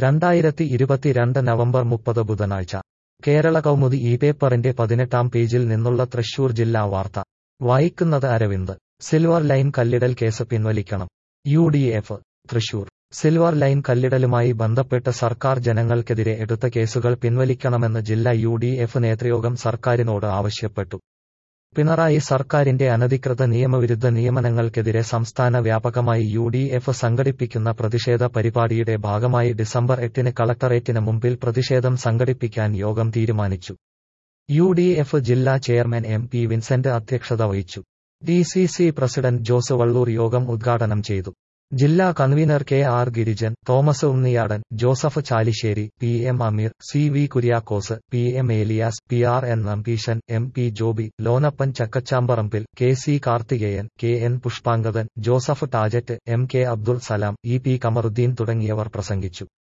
രണ്ടായിരത്തി ഇരുപത്തിരണ്ട് നവംബർ മുപ്പത് ബുധനാഴ്ച കേരള കൗമുദി ഈ പേപ്പറിന്റെ പതിനെട്ടാം പേജിൽ നിന്നുള്ള തൃശൂർ ജില്ലാ വാർത്ത വായിക്കുന്നത് അരവിന്ദ് സിൽവർ ലൈൻ കല്ലിടൽ കേസ് പിൻവലിക്കണം U D F Thrissur silver line കല്ലിടലുമായി ബന്ധപ്പെട്ട് സർക്കാർ ജനങ്ങൾക്കെതിരെ എടുത്ത കേസുകൾ പിൻവലിക്കണമെന്ന് ജില്ലാ യു ഡി എഫ് നേതൃയോഗം സർക്കാരിനോട് ആവശ്യപ്പെട്ടു പിണറായി സർക്കാരിന്റെ അനധികൃത നിയമവിരുദ്ധ നിയമനങ്ങൾക്കെതിരെ സംസ്ഥാന വ്യാപകമായി യു ഡി എഫ് സംഘടിപ്പിക്കുന്ന പ്രതിഷേധ പരിപാടിയുടെ ഭാഗമായി ഡിസംബർ എട്ടിന് കളക്ടറേറ്റിന് മുമ്പിൽ പ്രതിഷേധം സംഘടിപ്പിക്കാൻ യോഗം തീരുമാനിച്ചു യു ഡി എഫ് ജില്ലാ ചെയർമാൻ എം പി വിൻസെന്റ് അധ്യക്ഷത വഹിച്ചു D C C president Jose Vallur യോഗം ഉദ്ഘാടനം ചെയ്തു ജില്ലാ convener K R Girijan Thomas Unniyadan Joseph Chalissery P M Ameer C V Kuriakose P M Elias P R N Nambeesan M P Joby Lonappan Chakkachamparambil K C Karthikeyan K N Pushpangadan Joseph Tajet M K Abdul Salam E P Kamaruddin തുടങ്ങിയവർ പ്രസംഗിച്ചു